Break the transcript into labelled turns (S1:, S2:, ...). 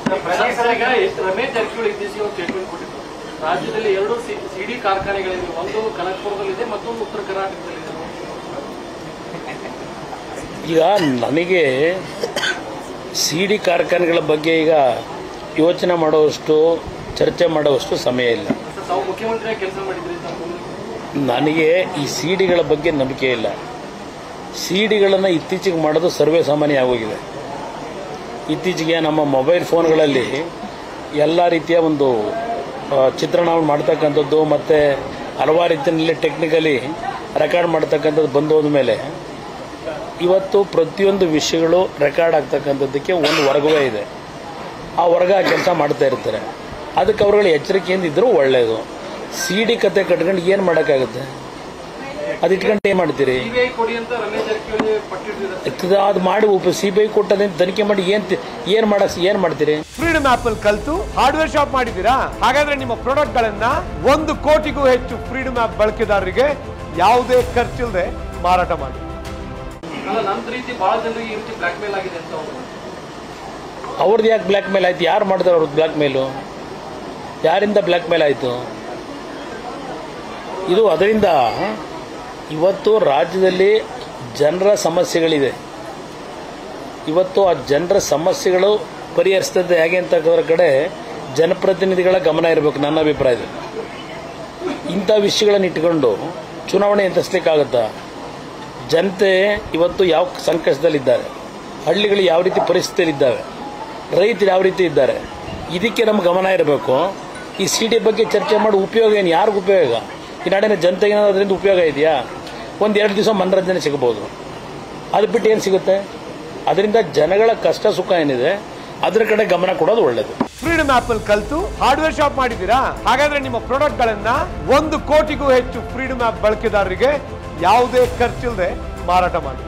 S1: sir, ಈಗ ರಮೇಶ್ ಜಾರಕಿಹೊಳಿ ಇತ್ತೀಚೆಗೆ ಒಂದು ಸ್ಟೇಟ್ಮೆಂಟ್ ಕೊಟ್ಟಿದ್ರು ರಾಜ್ಯದಲ್ಲಿ ಎರಡು ಸಿಡಿ ಕಾರ್ಖಾನೆಗಳಿವೆ ಒಂದು ಕನಕಪುರದಲ್ಲಿದೆ ಮತ್ತೊಂದು ಉತ್ತರ ಕರ್ನಾಟಕದಲ್ಲಿದೆ
S2: ಈಗ ನನಗೆ ಸಿ ಡಿ ಕಾರ್ಖಾನೆಗಳ ಬಗ್ಗೆ ಈಗ ಯೋಚನೆ ಮಾಡುವಷ್ಟು ಚರ್ಚೆ ಮಾಡುವಷ್ಟು ಸಮಯ ಇಲ್ಲ
S1: ಸರ್, ತಾವು ಮುಖ್ಯಮಂತ್ರಿಯಾಗಿ ಕೆಲಸ ಮಾಡಿದ್ರಿ ತಾವು
S2: ನನಗೆ ಈ ಸಿ ಡಿಗಳ ಬಗ್ಗೆ ನಂಬಿಕೆ ಇಲ್ಲ ಸಿ ಡಿಗಳನ್ನು ಇತ್ತೀಚೆಗೆ ಮಾಡೋದು ಸರ್ವೇ ಸಾಮಾನ್ಯ ಆಗೋಗಿದೆ ಇತ್ತೀಚೆಗೆ ನಮ್ಮ ಮೊಬೈಲ್ ಫೋನ್ಗಳಲ್ಲಿ ಎಲ್ಲ ರೀತಿಯ ಒಂದು ಆ, ಚಿತ್ರಣವನ್ನು ಮಾಡ್ತಕ್ಕಂಥದ್ದು ಮತ್ತು ಹಲವಾರು ರೀತಿಯಲ್ಲಿ ಟೆಕ್ನಿಕಲಿ ರೆಕಾರ್ಡ್ ಮಾಡ್ತಕ್ಕಂಥದ್ದು ಬಂದು ಹೋದ್ಮೇಲೆ ಇವತ್ತು ಪ್ರತಿಯೊಂದು ವಿಷಯಗಳು ರೆಕಾರ್ಡ್ ಆಗ್ತಕ್ಕಂಥದ್ದಕ್ಕೆ ಒಂದು ವರ್ಗವೇ ಇದೆ ಆ ವರ್ಗ ಕೆಲಸ ಮಾಡ್ತಾ ಇರ್ತಾರೆ ಅದಕ್ಕೆ ಅವ್ರುಗಳು ಎಚ್ಚರಿಕೆಯಿಂದ ಇದ್ದರೂ ಒಳ್ಳೆಯದು ಸಿ ಡಿ ಕತೆ ಕಟ್ಕೊಂಡು ಏನು ಮಾಡೋಕ್ಕಾಗುತ್ತೆ ಅದು ಇಟ್ಕೊಂಡು ಏನು ಮಾಡ್ತೀರಿ
S1: ಸಿಬಿಐ ಕೊಡಿ ಅಂತ ರಮೇಶ್ ಜಾರಕಿಹೊಳಿ ಪಟ್ಟಿಟ್ಟಿದ್ದಾರೆ
S2: ಇರ್ತದ ಅದು ಮಾಡಿ ಉಪ ಸಿ ಬಿ ಐ ಕೊಟ್ಟದೇನು ತನಿಖೆ ಮಾಡಿ ಏನು ಏನು ಮಾಡಕ್ ಏನು ಮಾಡ್ತೀರಿ
S3: ಫ್ರೀಡಮ್ ಆಪ್ ಅಲ್ಲಿ ಕಲ್ತು ಹಾರ್ಡ್ವೇರ್ ಶಾಪ್ ಮಾಡಿದ್ದೀರಾ ಹಾಗಾದ್ರೆ ನಿಮ್ಮ ಪ್ರಾಡಕ್ಟ್ ಗಳನ್ನ ಒಂದು ಕೋಟಿಗೂ ಹೆಚ್ಚು ಫ್ರೀಡಮ್ ಆಪ್ ಬಳಕೆದಾರರಿಗೆ ಯಾವುದೇ ಖರ್ಚಿಲ್ಲದೆ ಮಾರಾಟ ಮಾಡಿ
S1: ಅಲ್ಲ ನನ್ನ ರೀತಿ ಬಹಳ ಜನರಿಗೆ ಈ ರೀತಿ ಬ್ಲಾಕ್ ಮೇಲ್ ಆಗಿದೆ ಅಂತ ಅವರು
S2: ಅವ್ರದ್ದು ಯಾಕೆ ಬ್ಲ್ಯಾಕ್ ಮೇಲ್ ಆಯ್ತು ಯಾರು ಮಾಡಿದ್ರು ಅವ್ರದ್ದು ಬ್ಲ್ಯಾಕ್ ಮೇಲು ಯಾರಿಂದ ಬ್ಲ್ಯಾಕ್ ಮೇಲ್ ಆಯಿತು ಇದು ಅದರಿಂದ ಇವತ್ತು ರಾಜ್ಯದಲ್ಲಿ ಜನರ ಸಮಸ್ಯೆಗಳಿದೆ ಇವತ್ತು ಆ ಜನರ ಸಮಸ್ಯೆಗಳು ಪರಿಹರಿಸ್ತದೆ ಹೇಗೆ ಅಂತಕ್ಕದ್ರ ಕಡೆ ಜನಪ್ರತಿನಿಧಿಗಳ ಗಮನ ಇರಬೇಕು ನನ್ನ ಅಭಿಪ್ರಾಯದಲ್ಲಿ ಇಂಥ ವಿಷಯಗಳನ್ನು ಇಟ್ಕೊಂಡು ಚುನಾವಣೆ ಎದುರಿಸ್ಲಿಕ್ಕಾಗತ್ತಾ ಜನತೆ ಇವತ್ತು ಯಾವ ಸಂಕಷ್ಟದಲ್ಲಿದ್ದಾರೆ ಹಳ್ಳಿಗಳು ಯಾವ ರೀತಿ ಪರಿಸ್ಥಿತಿಯಲ್ಲಿದ್ದಾವೆ ರೈತರು ಯಾವ ರೀತಿ ಇದ್ದಾರೆ ಇದಕ್ಕೆ ನಮ್ಮ ಗಮನ ಇರಬೇಕು ಈ ಸಿ ಡಿ ಬಗ್ಗೆ ಚರ್ಚೆ ಮಾಡಿ ಉಪಯೋಗ ಏನು ಯಾರಿಗೂ ಉಪಯೋಗ ಈ ನಾಡಿನ ಜನತೆಗೆ ಏನಾದ್ರು ಅದರಿಂದ ಉಪಯೋಗ ಇದೆಯಾ ಒಂದು ಎರಡು ದಿವಸ ಮನರಂಜನೆ ಸಿಗಬಹುದು ಅದು ಬಿಟ್ಟು ಏನು ಸಿಗುತ್ತೆ ಅದರಿಂದ ಜನಗಳ ಕಷ್ಟ ಸುಖ ಏನಿದೆ ಅದರ ಕಡೆ ಗಮನ ಕೊಡೋದು ಒಳ್ಳೆಯದು
S3: ಫ್ರೀಡಮ್ ಆಪ್ ಅಲ್ಲಿ ಕಲ್ತು ಹಾರ್ಡ್ವೇರ್ ಶಾಪ್ ಮಾಡಿದ್ದೀರಾ ಹಾಗಾದ್ರೆ ನಿಮ್ಮ ಪ್ರಾಡಕ್ಟ್ ಗಳನ್ನ ಒಂದು ಕೋಟಿಗೂ ಹೆಚ್ಚು ಫ್ರೀಡಮ್ ಆಪ್ ಬಳಕೆದಾರರಿಗೆ ಯಾವುದೇ ಖರ್ಚಿಲ್ಲದೆ ಮಾರಾಟ ಮಾಡಿ